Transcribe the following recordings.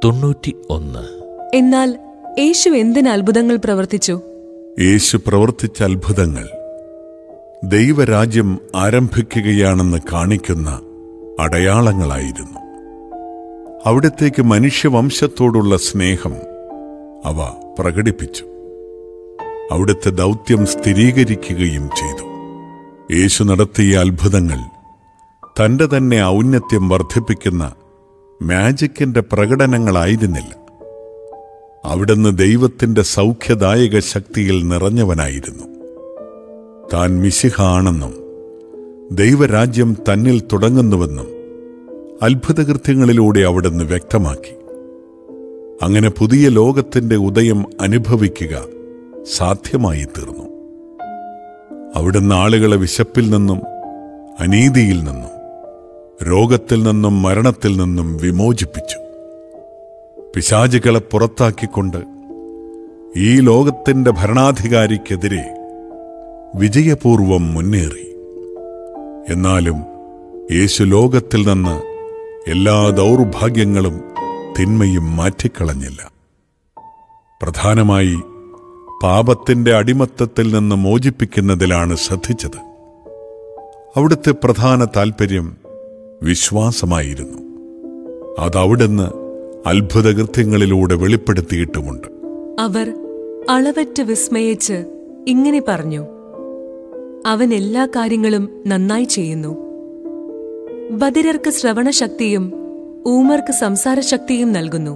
തൊണ്ണൂറ്റി ഒന്ന് എന്നാൽ യേശു എന്തിന് അത്ഭുതങ്ങൾ പ്രവർത്തിച്ചു യേശു പ്രവർത്തിച്ച അത്ഭുതങ്ങൾ ദൈവരാജ്യം ആരംഭിക്കുകയാണെന്ന് കാണിക്കുന്ന അടയാളങ്ങളായിരുന്നു അവിടത്തേക്ക് മനുഷ്യവംശത്തോടുള്ള സ്നേഹം അവ പ്രകടിപ്പിച്ചു അവിടുത്തെ ദൗത്യം സ്ഥിരീകരിക്കുകയും ചെയ്തു യേശു നടത്തിയ അത്ഭുതങ്ങൾ തന്റെ തന്നെ ഔന്നത്യം വർദ്ധിപ്പിക്കുന്ന മാജിക്കിന്റെ പ്രകടനങ്ങളായിരുന്നില്ല അവിടുന്ന് ദൈവത്തിന്റെ സൗഖ്യദായക ശക്തിയിൽ നിറഞ്ഞവനായിരുന്നു താൻ മിശിഹ ആണെന്നും ദൈവരാജ്യം തന്നിൽ തുടങ്ങുന്നുവെന്നും അത്ഭുതകൃത്യങ്ങളിലൂടെ അവിടുന്ന് വ്യക്തമാക്കി അങ്ങനെ പുതിയ ലോകത്തിന്റെ ഉദയം അനുഭവിക്കുക സാധ്യമായി തീർന്നു അവിടുന്ന് ആളുകളെ വിശപ്പിൽ നിന്നും അനീതിയിൽ നിന്നും രോഗത്തിൽ നിന്നും മരണത്തിൽ നിന്നും വിമോചിപ്പിച്ചു പിശാചുകളെ പുറത്താക്കിക്കൊണ്ട് ഈ ലോകത്തിന്റെ ഭരണാധികാരിക്കെതിരെ വിജയപൂർവം മുന്നേറി എന്നാലും യേശു ലോകത്തിൽ നിന്ന് എല്ലാ ദൗർഭാഗ്യങ്ങളും തിന്മയും മാറ്റിക്കളഞ്ഞില്ല പ്രധാനമായി പാപത്തിന്റെ അടിമത്തത്തിൽ നിന്ന് മോചിപ്പിക്കുന്നതിലാണ് ശ്രദ്ധിച്ചത് അവിടുത്തെ പ്രധാന താൽപ്പര്യം വിശ്വാസമായിരുന്നു അത് അവിടുന്ന് അത്ഭുതകൃത്യങ്ങളിലൂടെ വെളിപ്പെടുത്തിയിട്ടുമുണ്ട് അവർ അളവറ്റ് വിസ്മയിച്ച് ഇങ്ങനെ പറഞ്ഞു അവൻ എല്ലാ കാര്യങ്ങളും നന്നായി ചെയ്യുന്നു ബദിരർക്ക് ശ്രവണശക്തിയും ഊമർക്ക് സംസാരശക്തിയും നൽകുന്നു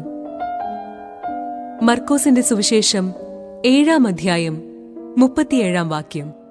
മർക്കോസിന്റെ സുവിശേഷം ഏഴാം അധ്യായം മുപ്പത്തിയേഴാം വാക്യം